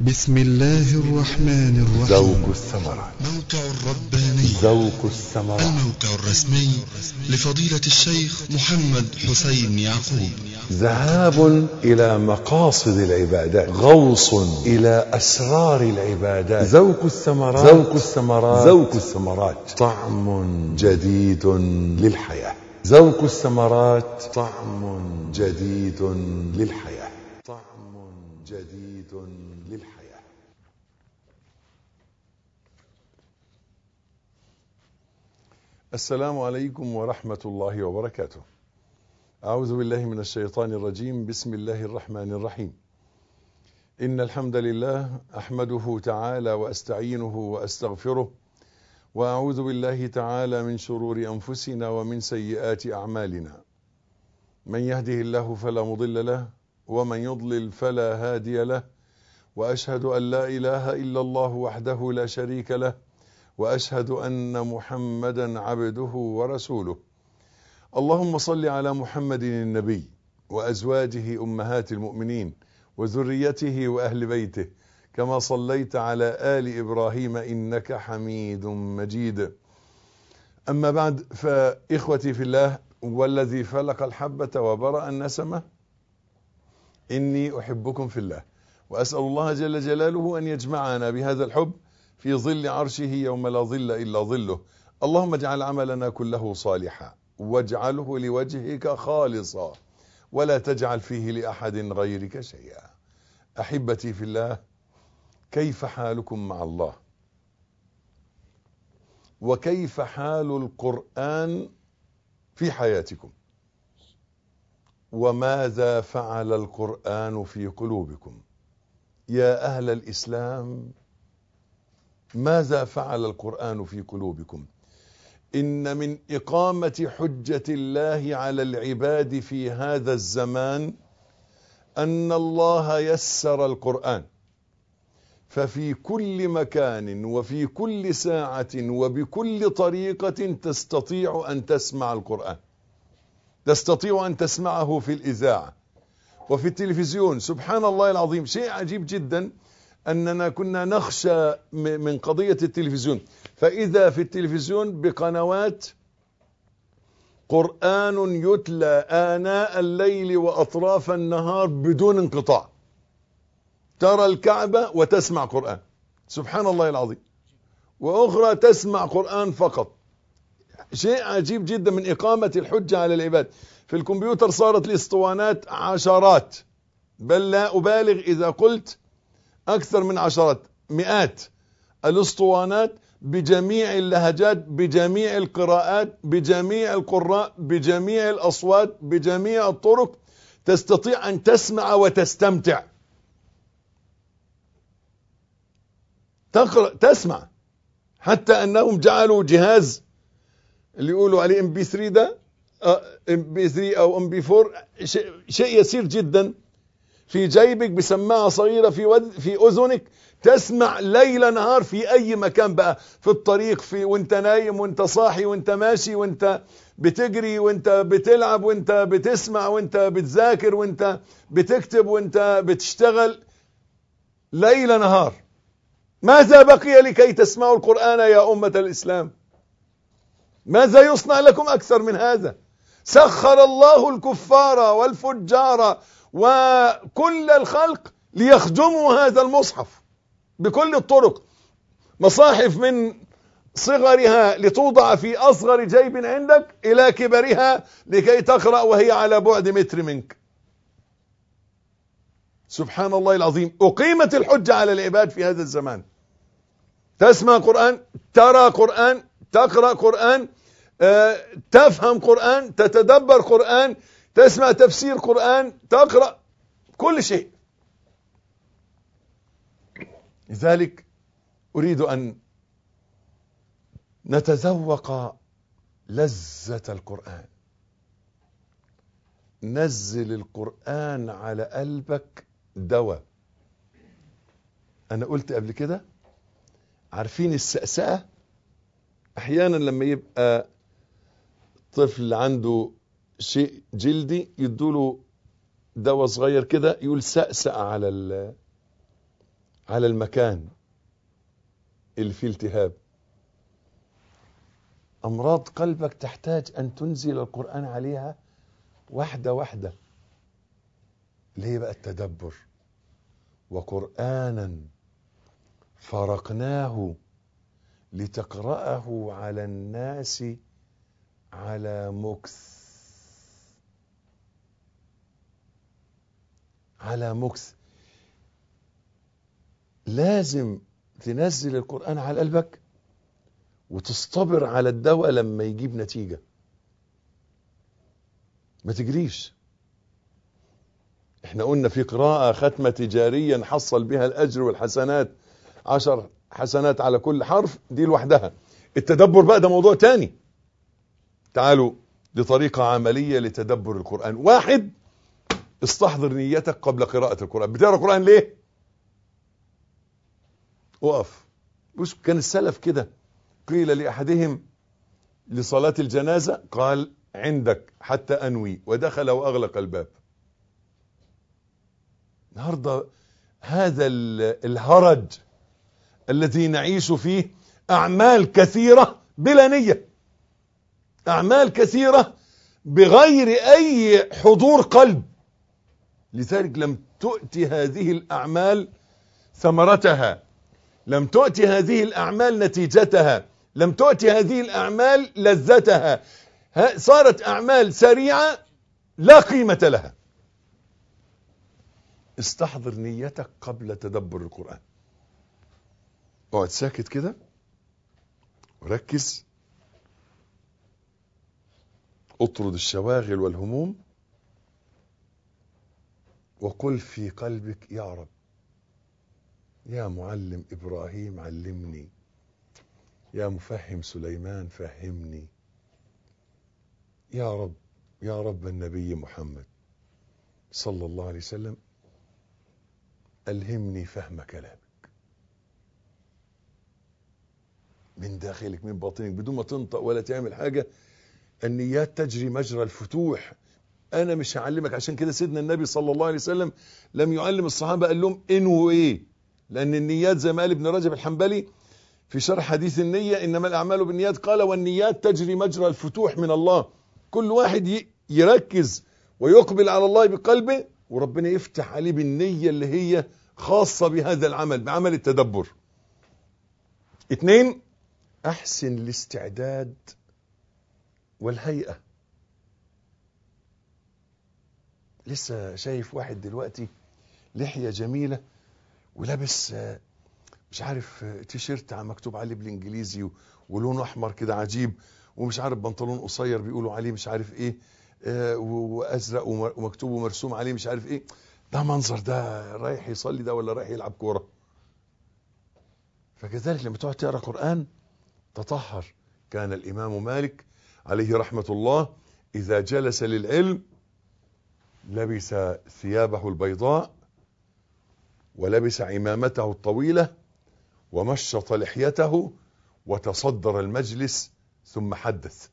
بسم الله الرحمن الرحيم ذوق الثمرات موقع الرباني ذوق الثمرات الموقع الرسمي لفضيلة الشيخ محمد حسين يعقوب ذهاب إلى مقاصد العبادات غوص إلى أسرار العبادات ذوق الثمرات ذوق الثمرات ذوق الثمرات طعم جديد للحياة ذوق الثمرات طعم جديد للحياة طعم جديد للحياة السلام عليكم ورحمة الله وبركاته أعوذ بالله من الشيطان الرجيم بسم الله الرحمن الرحيم إن الحمد لله أحمده تعالى وأستعينه وأستغفره وأعوذ بالله تعالى من شرور أنفسنا ومن سيئات أعمالنا من يهده الله فلا مضل له ومن يضلل فلا هادي له وأشهد أن لا إله إلا الله وحده لا شريك له وأشهد أن محمدا عبده ورسوله اللهم صل على محمد النبي وأزواجه أمهات المؤمنين وذريته وأهل بيته كما صليت على آل إبراهيم إنك حميد مجيد أما بعد فإخوتي في الله والذي فلق الحبة وبرأ النسمة إني أحبكم في الله وأسأل الله جل جلاله أن يجمعنا بهذا الحب في ظل عرشه يوم لا ظل إلا ظله اللهم اجعل عملنا كله صالحا واجعله لوجهك خالصا ولا تجعل فيه لأحد غيرك شيئا أحبتي في الله كيف حالكم مع الله وكيف حال القرآن في حياتكم وماذا فعل القرآن في قلوبكم يا أهل الإسلام ماذا فعل القرآن في قلوبكم إن من إقامة حجة الله على العباد في هذا الزمان أن الله يسر القرآن ففي كل مكان وفي كل ساعة وبكل طريقة تستطيع أن تسمع القرآن تستطيع أن تسمعه في الإذاعة وفي التلفزيون سبحان الله العظيم شيء عجيب جدا أننا كنا نخشى من قضية التلفزيون فإذا في التلفزيون بقنوات قرآن يتلى آناء الليل وأطراف النهار بدون انقطاع ترى الكعبة وتسمع قرآن سبحان الله العظيم وأخرى تسمع قرآن فقط شيء عجيب جدا من إقامة الحجة على العباد في الكمبيوتر صارت الاسطوانات عشرات بل لا أبالغ إذا قلت أكثر من عشرات مئات الاسطوانات بجميع اللهجات بجميع القراءات بجميع القراء بجميع الأصوات بجميع الطرق تستطيع أن تسمع وتستمتع تقرأ تسمع حتى أنهم جعلوا جهاز اللي يقولوا عليه ام بي 3 ده ام بي 3 او ام بي 4 شيء يسير جدا في جيبك بسماعه صغيره في ود في اذنك تسمع ليل نهار في اي مكان بقى في الطريق في وانت نايم وانت صاحي وانت ماشي وانت بتجري وانت بتلعب وانت بتسمع وانت بتذاكر وانت بتكتب وانت بتشتغل ليل نهار ماذا بقي لكي تسمعوا القرآن يا أمة الإسلام ماذا يصنع لكم أكثر من هذا سخر الله الكفار والفجار وكل الخلق ليخدموا هذا المصحف بكل الطرق مصاحف من صغرها لتوضع في أصغر جيب عندك إلى كبرها لكي تقرأ وهي على بعد متر منك سبحان الله العظيم أقيمت الحجة على العباد في هذا الزمان تسمع قرآن ترى قرآن تقرأ قرآن أه تفهم قرآن تتدبر قرآن تسمع تفسير قرآن تقرأ كل شيء لذلك أريد أن نتذوق لذة القرآن نزل القرآن على قلبك دواء أنا قلت قبل كده عارفين السأسأة احيانا لما يبقى طفل عنده شيء جلدي يدوله دواء صغير كده يقول سأسأ على ال على المكان اللي فيه التهاب أمراض قلبك تحتاج أن تنزل القرآن عليها واحدة واحدة اللي هي بقى التدبر وقرآنا فرقناه لتقرأه على الناس على مكث على مكث لازم تنزل القرآن على قلبك وتصطبر على الدواء لما يجيب نتيجة ما تجريش احنا قلنا في قراءة ختمة تجاريا نحصل بها الأجر والحسنات عشر حسنات على كل حرف دي لوحدها التدبر بقى ده موضوع تاني تعالوا لطريقة عملية لتدبر القرآن واحد استحضر نيتك قبل قراءة القرآن بتقرأ القرآن ليه وقف بص كان السلف كده قيل لأحدهم لصلاة الجنازة قال عندك حتى أنوي ودخل وأغلق الباب النهاردة هذا الهرج الذي نعيش فيه أعمال كثيرة بلا نية أعمال كثيرة بغير أي حضور قلب لذلك لم تؤتي هذه الأعمال ثمرتها لم تؤتي هذه الأعمال نتيجتها لم تؤتي هذه الأعمال لذتها صارت أعمال سريعة لا قيمة لها استحضر نيتك قبل تدبر القرآن اقعد ساكت كده وركز اطرد الشواغل والهموم وقل في قلبك يا رب يا معلم ابراهيم علمني يا مفهم سليمان فهمني يا رب يا رب النبي محمد صلى الله عليه وسلم ألهمني فهم كلامك من داخلك من باطنك بدون ما تنطق ولا تعمل حاجة النيات تجري مجرى الفتوح أنا مش هعلمك عشان كده سيدنا النبي صلى الله عليه وسلم لم يعلم الصحابة قال لهم انووا ايه لأن النيات زي ما قال ابن رجب الحنبلي في شرح حديث النية إنما الأعمال بالنيات قال والنيات تجري مجرى الفتوح من الله كل واحد يركز ويقبل على الله بقلبه وربنا يفتح عليه بالنية اللي هي خاصة بهذا العمل بعمل التدبر اثنين احسن الاستعداد والهيئة لسه شايف واحد دلوقتي لحية جميلة ولابس مش عارف تيشيرت مكتوب عليه بالانجليزي ولونه احمر كده عجيب ومش عارف بنطلون قصير بيقولوا عليه مش عارف ايه وازرق ومكتوب ومرسوم عليه مش عارف ايه ده منظر ده رايح يصلي ده ولا رايح يلعب كوره فكذلك لما تقعد تقرا قران تطهر كان الامام مالك عليه رحمه الله اذا جلس للعلم لبس ثيابه البيضاء ولبس عمامته الطويله ومشط لحيته وتصدر المجلس ثم حدث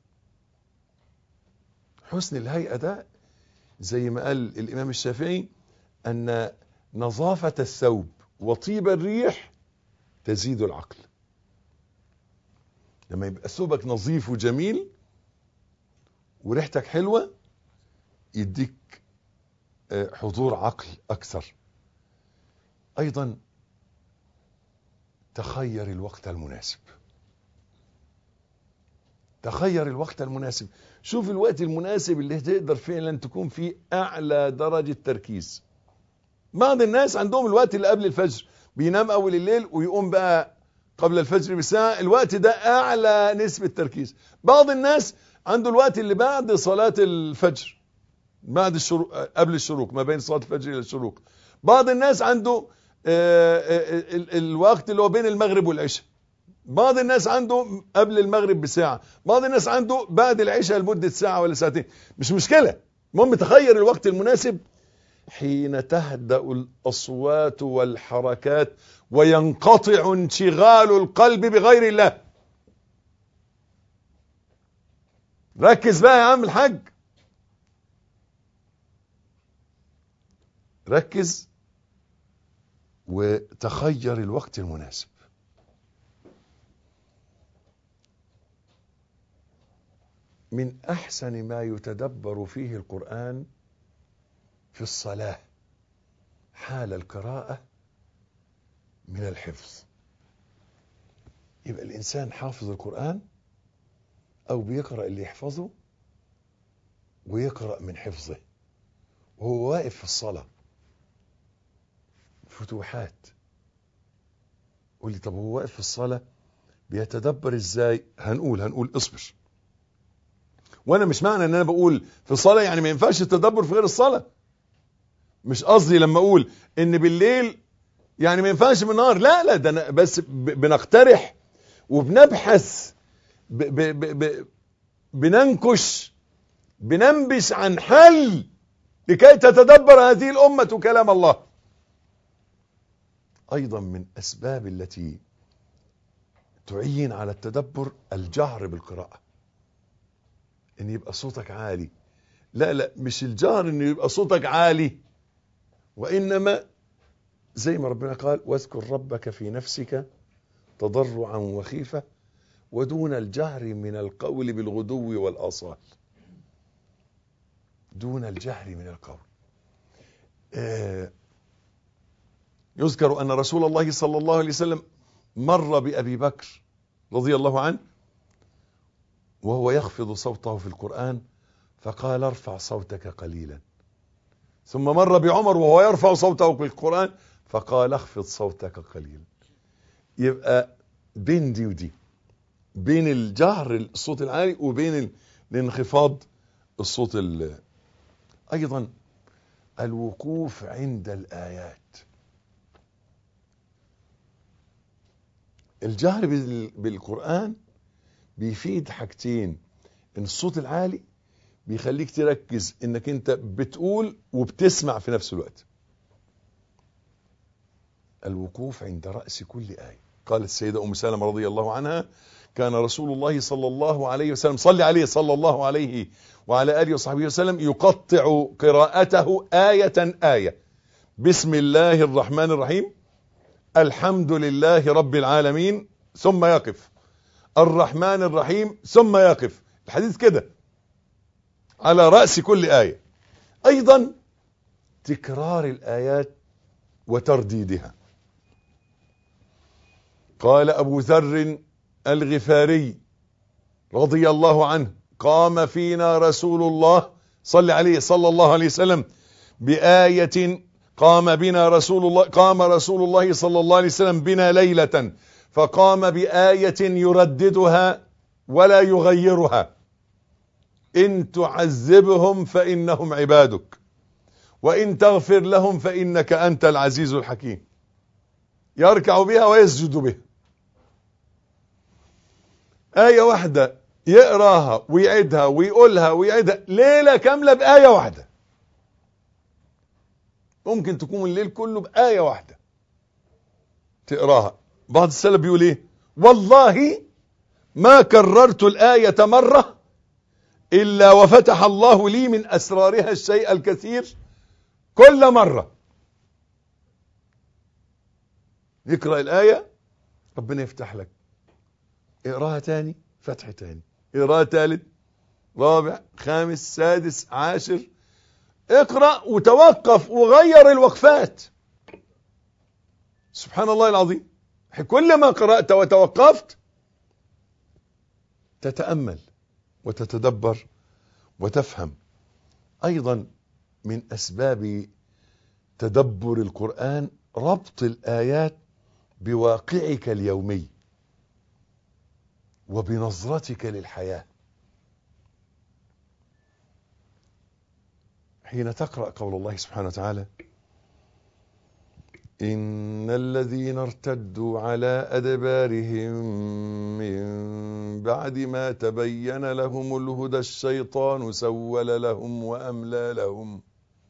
حسن الهيئة ده زي ما قال الإمام الشافعي أن نظافة الثوب وطيب الريح تزيد العقل لما يبقى ثوبك نظيف وجميل وريحتك حلوة يديك حضور عقل أكثر أيضا تخير الوقت المناسب تخير الوقت المناسب شوف الوقت المناسب اللي تقدر فعلا تكون فيه اعلى درجة تركيز بعض الناس عندهم الوقت اللي قبل الفجر بينام اول الليل ويقوم بقى قبل الفجر بساعة الوقت ده اعلى نسبة تركيز بعض الناس عنده الوقت اللي بعد صلاة الفجر بعد الشروق قبل الشروق ما بين صلاة الفجر الى الشروق بعض الناس عنده الوقت اللي هو بين المغرب والعشاء بعض الناس عنده قبل المغرب بساعة بعض الناس عنده بعد العشاء لمدة ساعة ولا ساعتين مش مشكلة المهم تخير الوقت المناسب حين تهدأ الأصوات والحركات وينقطع انشغال القلب بغير الله ركز بقى يا عم الحاج ركز وتخير الوقت المناسب من احسن ما يتدبر فيه القران في الصلاه حال القراءه من الحفظ يبقى الانسان حافظ القران او بيقرا اللي يحفظه ويقرا من حفظه وهو واقف في الصلاه فتوحات قول لي طب هو واقف في الصلاه بيتدبر ازاي هنقول هنقول اصبر وانا مش معنى ان انا بقول في الصلاه يعني ما ينفعش التدبر في غير الصلاه مش قصدي لما اقول ان بالليل يعني ما ينفعش بالنهار لا لا ده أنا بس ب- بنقترح وبنبحث ب ب ب ب بننكش بننبش عن حل لكي تتدبر هذه الأمة كلام الله أيضا من أسباب التي تعين على التدبر الجهر بالقراءة ان يبقى صوتك عالي لا لا مش الجهر ان يبقى صوتك عالي وانما زي ما ربنا قال واذكر ربك في نفسك تضرعا وخيفة ودون الجهر من القول بالغدو والآصال دون الجهر من القول آه يذكر أن رسول الله صلى الله عليه وسلم مر بأبي بكر رضي الله عنه وهو يخفض صوته في القرآن فقال ارفع صوتك قليلا ثم مر بعمر وهو يرفع صوته في القرآن فقال اخفض صوتك قليلا يبقى بين دي ودي بين الجهر الصوت العالي وبين الانخفاض الصوت ال- ايضا الوقوف عند الايات الجهر بال- بالقرآن بيفيد حاجتين ان الصوت العالي بيخليك تركز انك انت بتقول وبتسمع في نفس الوقت الوقوف عند رأس كل آية قالت السيدة أم سلمة رضي الله عنها كان رسول الله صلى الله عليه وسلم صلي عليه صلى الله عليه وعلى آله وصحبه وسلم يقطع قراءته آية آية بسم الله الرحمن الرحيم الحمد لله رب العالمين ثم يقف الرحمن الرحيم ثم يقف الحديث كده على رأس كل آية أيضا تكرار الآيات وترديدها قال أبو ذر الغفاري رضي الله عنه قام فينا رسول الله صلى عليه صلى الله عليه وسلم بآية قام بنا رسول الله قام رسول الله صلى الله عليه وسلم بنا ليلة فقام بآية يرددها ولا يغيرها إن تعذبهم فإنهم عبادك وإن تغفر لهم فإنك أنت العزيز الحكيم يركع بها ويسجد بها آية واحدة يقراها ويعيدها ويقولها ويعيدها ليلة كاملة بآية واحدة ممكن تكون الليل كله بآية واحدة تقراها بعض السلف بيقول ايه والله ما كررت الآية مرة إلا وفتح الله لي من أسرارها الشيء الكثير كل مرة يقرأ الآية ربنا يفتح لك اقراها تاني فتح تاني اقراها تالت رابع خامس سادس عاشر اقرأ وتوقف وغير الوقفات سبحان الله العظيم كلما قرأت وتوقفت تتأمل وتتدبر وتفهم أيضا من أسباب تدبر القرآن ربط الآيات بواقعك اليومي وبنظرتك للحياة حين تقرأ قول الله سبحانه وتعالى إن الذين ارتدوا على أدبارهم من بعد ما تبين لهم الهدى الشيطان سول لهم وأملى لهم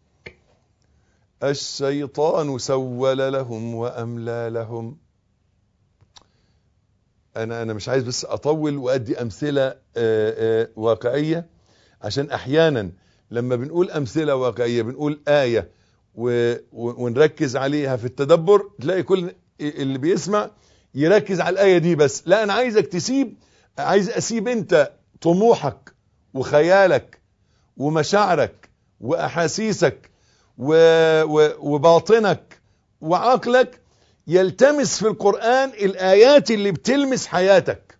الشيطان سول لهم وأملى لهم أنا أنا مش عايز بس أطول وأدي أمثلة آآ آآ واقعية عشان أحيانا لما بنقول أمثلة واقعية بنقول آية و... و... ونركز عليها في التدبر تلاقي كل اللي بيسمع يركز على الآية دي بس لا أنا عايزك تسيب عايز أسيب أنت طموحك وخيالك ومشاعرك وأحاسيسك و... و... وباطنك وعقلك يلتمس في القرآن الآيات اللي بتلمس حياتك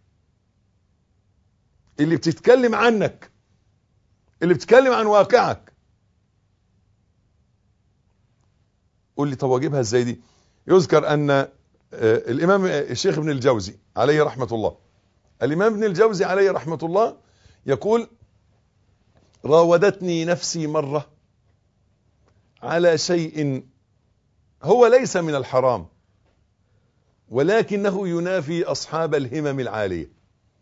اللي بتتكلم عنك اللي بتتكلم عن واقعك قول لي طب واجيبها ازاي دي يذكر ان آه، الامام الشيخ ابن الجوزي عليه رحمة الله الامام ابن الجوزي عليه رحمة الله يقول راودتني نفسي مرة على شيء هو ليس من الحرام ولكنه ينافي أصحاب الهمم العالية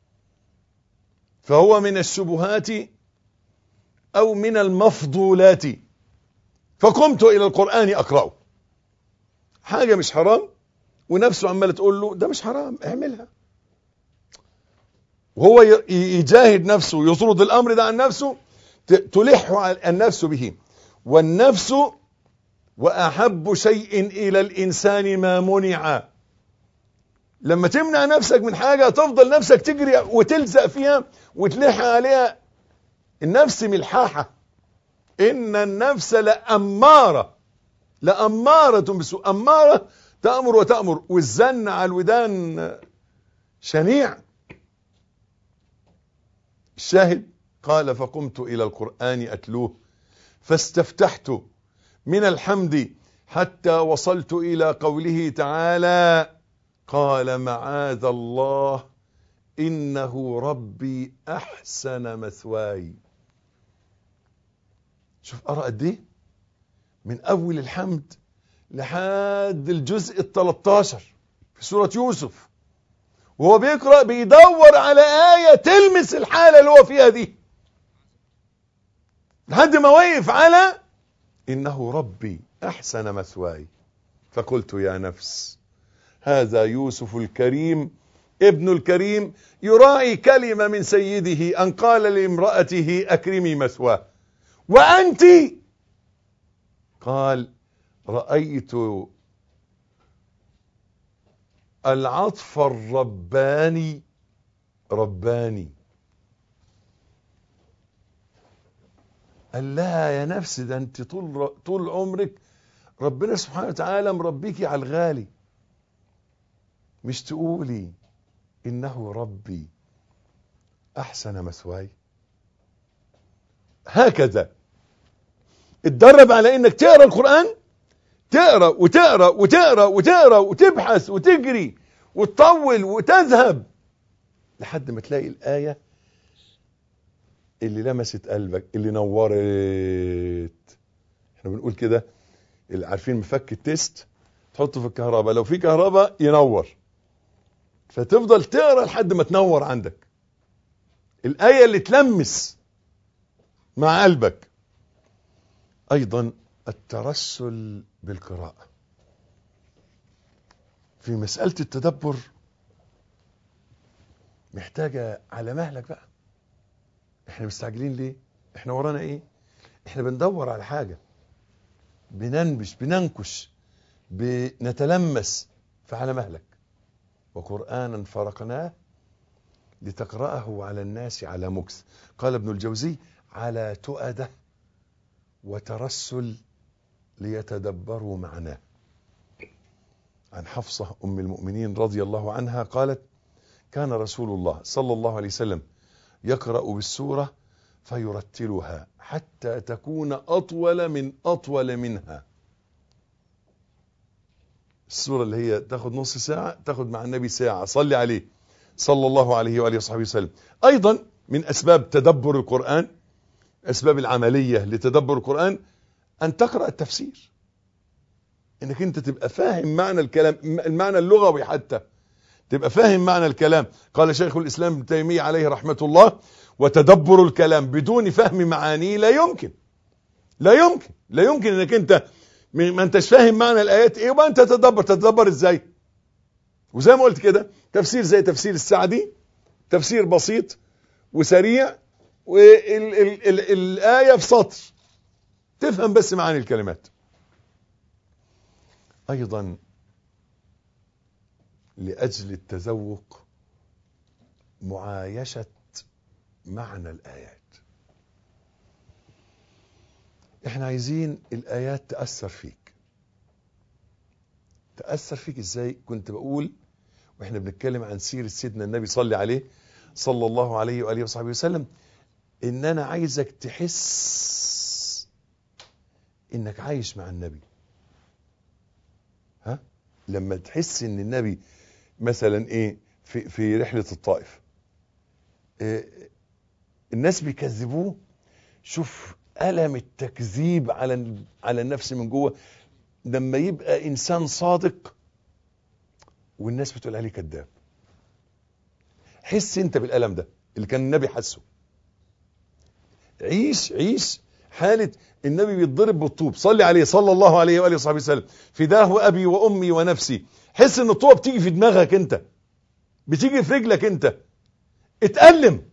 فهو من الشبهات أو من المفضولات فقمت إلى القرآن أقرأه حاجة مش حرام ونفسه عمالة تقول له ده مش حرام اعملها وهو ي- يجاهد نفسه يطرد الأمر ده عن نفسه ت- تلح على النفس به والنفس وأحب شيء إلى الإنسان ما منع لما تمنع نفسك من حاجة تفضل نفسك تجري وتلزق فيها وتلح عليها النفس ملحاحة إن النفس لأمارة لأمارة بسوء أمارة تأمر وتأمر والزن على الودان شنيع الشاهد قال فقمت إلى القرآن أتلوه فاستفتحت من الحمد حتى وصلت إلى قوله تعالى قال معاذ الله إنه ربي أحسن مثواي شوف أرى قد إيه من أول الحمد لحد الجزء ال 13 في سورة يوسف وهو بيقرأ بيدور على آية تلمس الحالة اللي هو فيها دي لحد ما وقف على إنه ربي أحسن مثواي فقلت يا نفس هذا يوسف الكريم ابن الكريم يراعي كلمة من سيده أن قال لامرأته أكرمي مثواه وأنت قال رأيت العطف الرباني رباني قال لها يا نفس ده انت طول طول عمرك ربنا سبحانه وتعالى مربيكي على الغالي مش تقولي انه ربي احسن مثواي هكذا اتدرب على انك تقرا القران تقرا وتقرا وتقرا وتقرا وتبحث وتجري وتطول وتذهب لحد ما تلاقي الايه اللي لمست قلبك اللي نورت احنا بنقول كده اللي عارفين مفك التيست تحطه في الكهرباء لو في كهرباء ينور فتفضل تقرا لحد ما تنور عندك الايه اللي تلمس مع قلبك ايضا الترسل بالقراءه في مساله التدبر محتاجه على مهلك بقى احنا مستعجلين ليه احنا ورانا ايه احنا بندور على حاجه بننبش بننكش بنتلمس فعلى مهلك وقرآنا فرقناه لتقرأه على الناس على مكث قال ابن الجوزي على تؤدة وترسل ليتدبروا معناه عن حفصة أم المؤمنين رضي الله عنها قالت كان رسول الله صلى الله عليه وسلم يقرأ بالسورة فيرتلها حتى تكون أطول من أطول منها السورة اللي هي تاخد نص ساعة تاخد مع النبي ساعة صلي عليه صلى الله عليه وآله وصحبه وسلم أيضا من أسباب تدبر القرآن أسباب العملية لتدبر القرآن أن تقرأ التفسير انك انت تبقى فاهم معنى الكلام المعنى اللغوي حتى تبقى فاهم معنى الكلام قال شيخ الاسلام ابن تيميه عليه رحمه الله وتدبر الكلام بدون فهم معانيه لا يمكن لا يمكن لا يمكن انك انت ما انتش فاهم معنى الايات ايه وبقى انت تتدبر تتدبر ازاي وزي ما قلت كده تفسير زي تفسير السعدي تفسير بسيط وسريع والآية في سطر تفهم بس معاني الكلمات أيضا لأجل التذوق معايشة معنى الآيات احنا عايزين الآيات تأثر فيك تأثر فيك ازاي كنت بقول واحنا بنتكلم عن سيرة سيدنا النبي صلى عليه صلى الله عليه وآله وصحبه وسلم ان انا عايزك تحس انك عايش مع النبي ها لما تحس ان النبي مثلا ايه في, في رحلة الطائف إيه الناس بيكذبوه شوف ألم التكذيب على على النفس من جوه لما يبقى إنسان صادق والناس بتقول عليه كذاب حس انت بالألم ده اللي كان النبي حسه عيش عيش حالة النبي بيتضرب بالطوب صلي عليه صلى الله عليه وآله وصحبه وسلم فداه أبي وأمي ونفسي حس ان الطوبة بتيجي في دماغك انت بتيجي في رجلك انت اتألم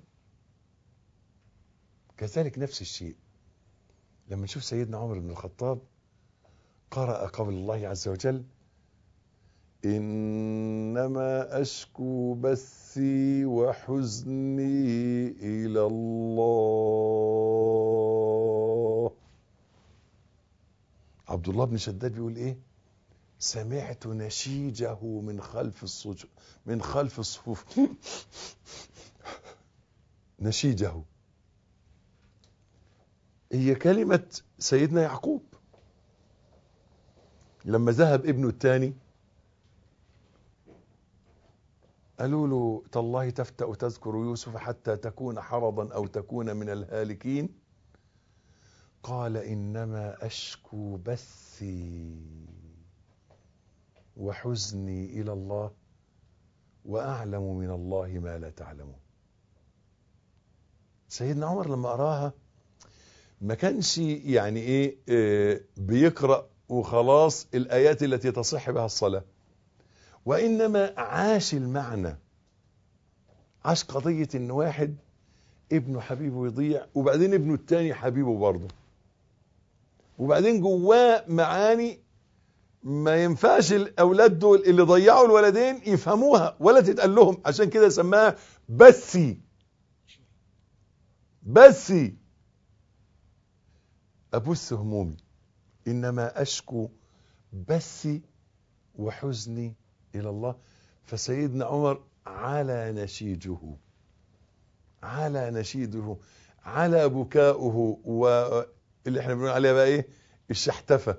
كذلك نفس الشيء لما نشوف سيدنا عمر بن الخطاب قرأ قول الله عز وجل إنما أشكو بثي وحزني إلى الله عبد الله بن شداد بيقول إيه سمعت نشيجه من خلف الصجو من خلف الصفوف نشيجه هي كلمة سيدنا يعقوب لما ذهب ابنه الثاني قالوا له تالله تفتأ تذكر يوسف حتى تكون حرضا أو تكون من الهالكين قال إنما أشكو بثي وحزني إلى الله وأعلم من الله ما لا تعلمون سيدنا عمر لما أراها ما كانش يعني إيه, إيه بيقرأ وخلاص الآيات التي تصح بها الصلاة وإنما عاش المعنى عاش قضية إن واحد ابنه حبيبه يضيع وبعدين ابنه التاني حبيبه برضه وبعدين جواه معاني ما ينفعش الاولاد دول اللي ضيعوا الولدين يفهموها ولا تتقال لهم عشان كده سماها بسي بسي ابث همومي انما اشكو بثي وحزني الى الله فسيدنا عمر على نشيجه على نشيده على بكاؤه واللي احنا بنقول عليها بقى ايه الشحتفه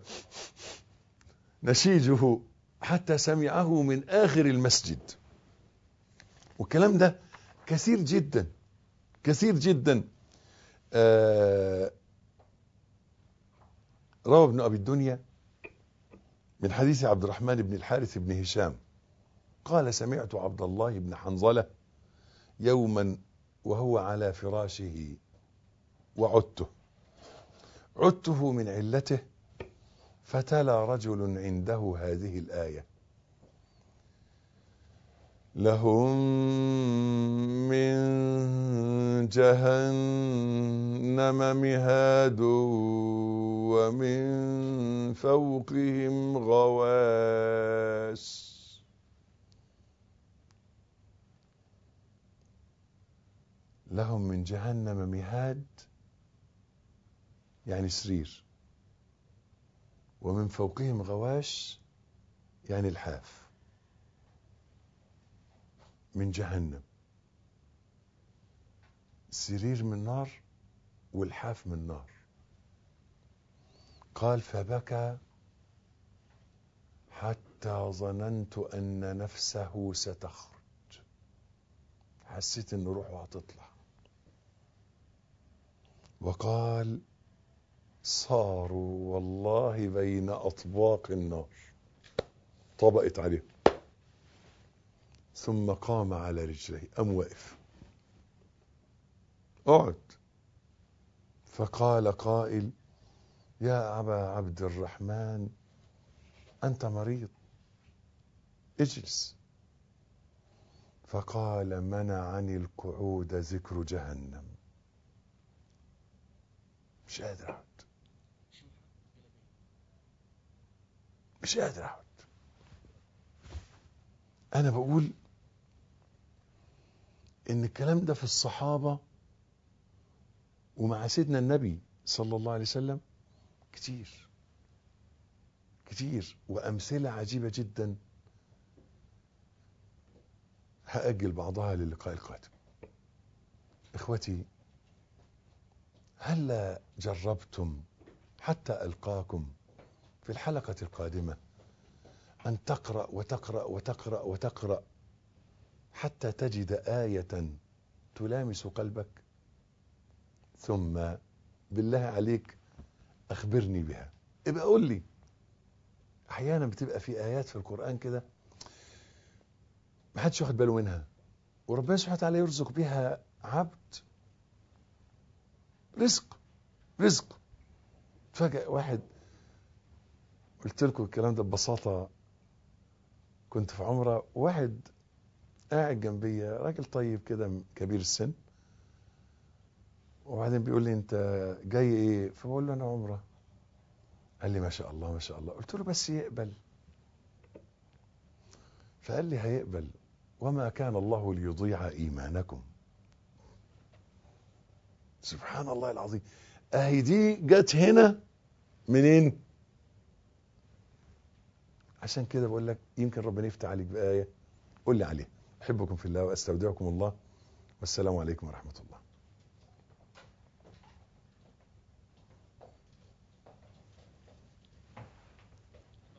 نشيجه حتى سمعه من آخر المسجد والكلام ده كثير جدا كثير جدا آه روى ابن أبي الدنيا من حديث عبد الرحمن بن الحارث بن هشام قال سمعت عبد الله بن حنظلة يوما وهو على فراشه وعدته عدته من علته فتلا رجل عنده هذه الآية لهم من جهنم مهاد ومن فوقهم غواش لهم من جهنم مهاد يعني سرير ومن فوقهم غواش يعني الحاف من جهنم سرير من نار والحاف من نار قال فبكى حتى ظننت ان نفسه ستخرج حسيت ان روحه هتطلع وقال صاروا والله بين أطباق النار طبقت عليه ثم قام على رجليه أم واقف اقعد فقال قائل يا أبا عبد الرحمن أنت مريض اجلس فقال منعني القعود ذكر جهنم مش قادر اقعد مش قادر اقعد انا بقول ان الكلام ده في الصحابة ومع سيدنا النبي صلى الله عليه وسلم كتير كتير وامثلة عجيبة جدا هأجل بعضها للقاء القادم اخوتي هلا جربتم حتى ألقاكم في الحلقة القادمة أن تقرأ وتقرأ وتقرأ وتقرأ حتى تجد آية تلامس قلبك ثم بالله عليك أخبرني بها ابقى قول لي أحيانا بتبقى في آيات في القرآن كده ما حدش واخد باله منها وربنا سبحانه وتعالى يرزق بها عبد رزق رزق فجأة واحد قلت لكم الكلام ده ببساطة كنت في عمرة واحد قاعد جنبي راجل طيب كده كبير السن وبعدين بيقول لي انت جاي ايه فبقول له انا عمرة قال لي ما شاء الله ما شاء الله قلت له بس يقبل فقال لي هيقبل وما كان الله ليضيع ايمانكم سبحان الله العظيم اهي دي جت هنا منين عشان كده بقول لك يمكن ربنا يفتح عليك بآية قول لي عليها احبكم في الله واستودعكم الله والسلام عليكم ورحمة الله